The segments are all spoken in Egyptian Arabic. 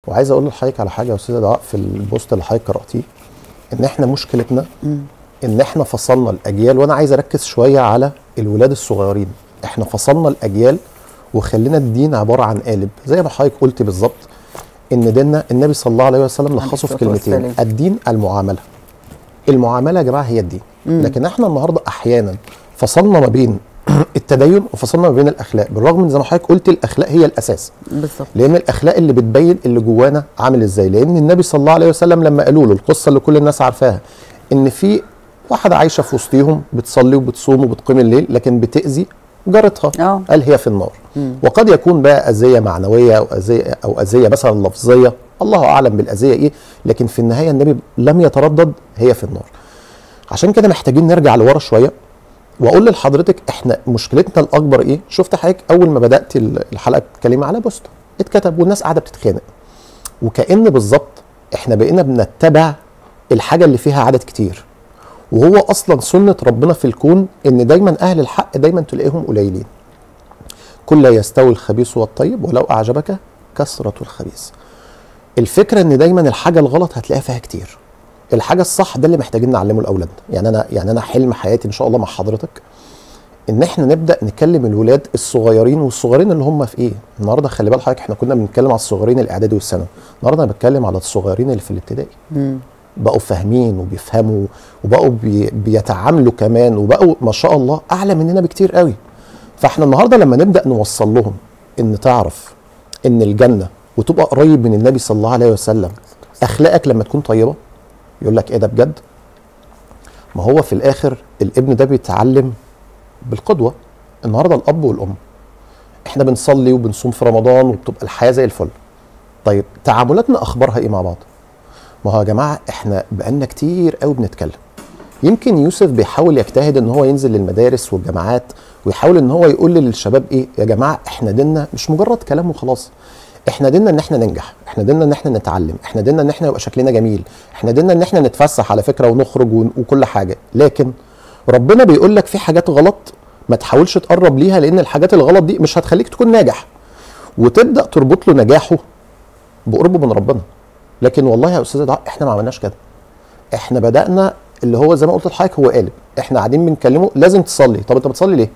وعايز اقول لحضرتك على حاجه يا استاذه دعاء في البوست اللي حضرتك قراتيه ان احنا مشكلتنا ان احنا فصلنا الاجيال وانا عايز اركز شويه على الولاد الصغيرين احنا فصلنا الاجيال وخلينا الدين عباره عن قالب زي ما حضرتك قلت بالظبط ان ديننا النبي صلى الله عليه وسلم لخصه في الصلاة كلمتين والسلام. الدين المعامله المعامله يا جماعه هي الدين لكن احنا النهارده احيانا فصلنا ما بين التدين وفصلنا ما بين الاخلاق بالرغم من زي ما حضرتك قلت الاخلاق هي الاساس بالظبط لان الاخلاق اللي بتبين اللي جوانا عامل ازاي لان النبي صلى الله عليه وسلم لما قالوا له القصه اللي كل الناس عارفاها ان في واحده عايشه في وسطيهم بتصلي وبتصوم وبتقيم الليل لكن بتاذي جارتها آه. قال هي في النار وقد يكون بقى اذيه معنويه او اذيه او اذيه مثلا لفظيه الله اعلم بالاذيه ايه لكن في النهايه النبي لم يتردد هي في النار عشان كده محتاجين نرجع لورا شويه واقول لحضرتك احنا مشكلتنا الاكبر ايه شفت حضرتك اول ما بدات الحلقه بتتكلمي على بوست اتكتب والناس قاعده بتتخانق وكأن بالظبط احنا بقينا بنتبع الحاجه اللي فيها عدد كتير وهو اصلا سنه ربنا في الكون ان دايما اهل الحق دايما تلاقيهم قليلين كل لا يستوي الخبيث والطيب ولو اعجبك كثره الخبيث الفكره ان دايما الحاجه الغلط هتلاقيها فيها كتير الحاجه الصح ده اللي محتاجين نعلمه لاولادنا يعني انا يعني انا حلم حياتي ان شاء الله مع حضرتك ان احنا نبدا نكلم الولاد الصغيرين والصغيرين اللي هم في ايه النهارده خلي بال حضرتك احنا كنا بنتكلم على الصغيرين الاعدادي والثانوي النهارده انا بتكلم على الصغيرين اللي في الابتدائي بقوا فاهمين وبيفهموا وبقوا بي بيتعاملوا كمان وبقوا ما شاء الله اعلى مننا بكتير قوي فاحنا النهارده لما نبدا نوصل لهم ان تعرف ان الجنه وتبقى قريب من النبي صلى الله عليه وسلم اخلاقك لما تكون طيبه يقول لك ايه ده بجد ما هو في الاخر الابن ده بيتعلم بالقدوه النهارده الاب والام احنا بنصلي وبنصوم في رمضان وبتبقى الحياه زي الفل طيب تعاملاتنا اخبارها ايه مع بعض ما هو يا جماعه احنا بقالنا كتير قوي بنتكلم يمكن يوسف بيحاول يجتهد ان هو ينزل للمدارس والجامعات ويحاول ان هو يقول للشباب ايه يا جماعه احنا ديننا مش مجرد كلام وخلاص احنا ديننا ان احنا ننجح احنا ديننا ان احنا نتعلم احنا ديننا ان احنا يبقى شكلنا جميل احنا ديننا ان احنا نتفسح على فكره ونخرج ون- وكل حاجه لكن ربنا بيقول لك في حاجات غلط ما تحاولش تقرب ليها لان الحاجات الغلط دي مش هتخليك تكون ناجح وتبدا تربط له نجاحه بقربه من ربنا لكن والله يا استاذ دعاء احنا ما عملناش كده احنا بدانا اللي هو زي ما قلت لحضرتك هو قالب احنا قاعدين بنكلمه لازم تصلي طب انت بتصلي ليه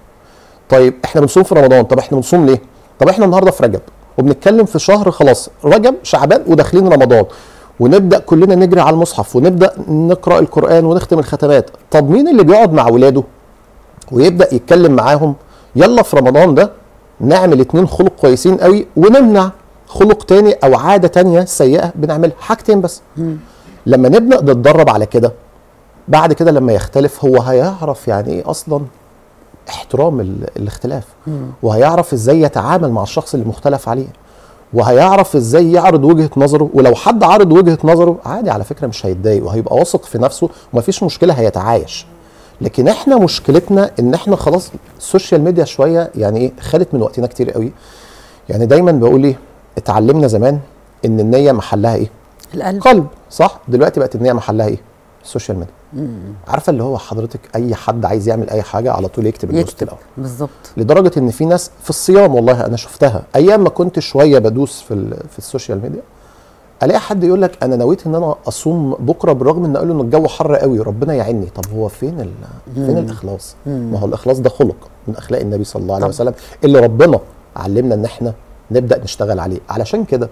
طيب احنا بنصوم في رمضان طب احنا بنصوم ليه طب احنا النهارده في رجب وبنتكلم في شهر خلاص رجب شعبان وداخلين رمضان ونبدا كلنا نجري على المصحف ونبدا نقرا القران ونختم الختمات طب مين اللي بيقعد مع ولاده ويبدا يتكلم معاهم يلا في رمضان ده نعمل اتنين خلق كويسين قوي ونمنع خلق تاني او عاده تانية سيئه بنعملها حاجتين بس لما نبدا نتدرب على كده بعد كده لما يختلف هو هيعرف يعني ايه اصلا احترام ال- الاختلاف وهيعرف ازاي يتعامل مع الشخص اللي مختلف عليه وهيعرف ازاي يعرض وجهه نظره ولو حد عرض وجهه نظره عادي على فكره مش هيتضايق وهيبقى واثق في نفسه ومفيش مشكله هيتعايش لكن احنا مشكلتنا ان احنا خلاص السوشيال ميديا شويه يعني ايه خدت من وقتنا كتير قوي يعني دايما بقول ايه اتعلمنا زمان ان النيه محلها ايه القلب قلب صح دلوقتي بقت النيه محلها ايه السوشيال ميديا عارفه اللي هو حضرتك اي حد عايز يعمل اي حاجه على طول يكتب البوست يكتب الاول بالظبط لدرجه ان في ناس في الصيام والله انا شفتها ايام ما كنت شويه بدوس في ال- في السوشيال ميديا الاقي حد يقول لك انا نويت ان انا اصوم بكره بالرغم ان قالوا ان الجو حر قوي ربنا يعيني طب هو فين ال... فين الاخلاص ما هو الاخلاص ده خلق من اخلاق النبي صلى الله عليه طبعا. وسلم اللي ربنا علمنا ان احنا نبدا نشتغل عليه علشان كده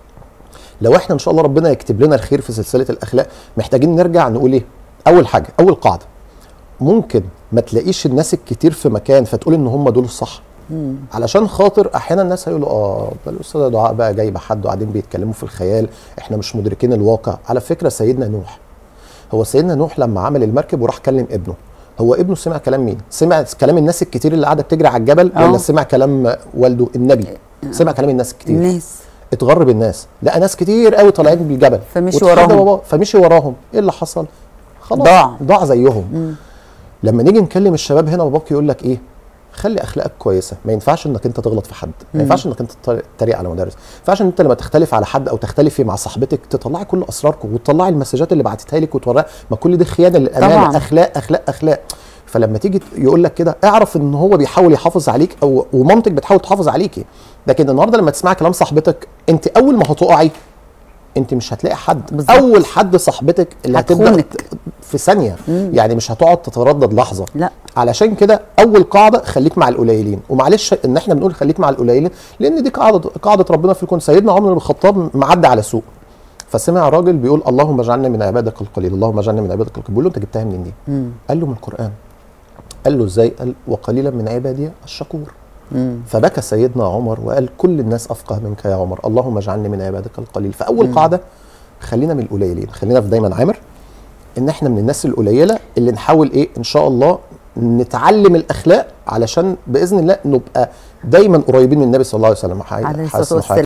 لو احنا ان شاء الله ربنا يكتب لنا الخير في سلسله الاخلاق محتاجين نرجع نقول ايه اول حاجه اول قاعده ممكن ما تلاقيش الناس الكتير في مكان فتقول ان هم دول الصح علشان خاطر احيانا الناس هيقولوا اه ده الاستاذه دعاء بقى جايبه حد وقاعدين بيتكلموا في الخيال احنا مش مدركين الواقع على فكره سيدنا نوح هو سيدنا نوح لما عمل المركب وراح كلم ابنه هو ابنه سمع كلام مين سمع كلام الناس الكتير اللي قاعده بتجري على الجبل أه. ولا سمع كلام والده النبي سمع كلام الناس الكتير الناس اتغرب الناس لقى ناس كتير قوي طالعين بالجبل فمشي واتحدى وراهم. باباه فمشي وراهم ايه اللي حصل خلاص ضاع. ضاع زيهم لما نيجي نكلم الشباب هنا باباك يقول لك ايه خلي اخلاقك كويسه ما ينفعش انك انت تغلط في حد ما ينفعش انك انت تتر- تتريق على مدرس ما ينفعش ان انت لما تختلف على حد او تختلفي مع صاحبتك تطلعي كل اسراركم وتطلعي المسجات اللي بعتتها لك وتوريها ما كل دي خيانه للامانه طبعاً. اخلاق اخلاق اخلاق فلما تيجي يقول لك كده اعرف ان هو بيحاول يحافظ عليك او ومامتك بتحاول تحافظ عليكي لكن النهارده لما تسمعي كلام صاحبتك انت اول ما هتقعي انت مش هتلاقي حد بالظبط. اول حد صاحبتك اللي هتبدا هتخونك. في ثانيه يعني مش هتقعد تتردد لحظه لا علشان كده اول قاعده خليك مع القليلين ومعلش ان احنا بنقول خليك مع القليلين لان دي قاعده قاعده ربنا في الكون سيدنا عمر بن الخطاب معدي على سوق فسمع راجل بيقول اللهم اجعلنا من عبادك القليل اللهم اجعلنا من عبادك القليل بيقول له انت جبتها منين دي مم. قال له من القران قال له ازاي قال وقليلا من عبادي الشكور مم. فبكى سيدنا عمر وقال كل الناس افقه منك يا عمر اللهم اجعلني من عبادك القليل فاول قاعده خلينا من القليلين خلينا في دايما عامر ان احنا من الناس القليله اللي نحاول ايه ان شاء الله نتعلم الاخلاق علشان باذن الله نبقى دايما قريبين من النبي صلى الله عليه وسلم عليه الصلاة حاسس إنه والسلام.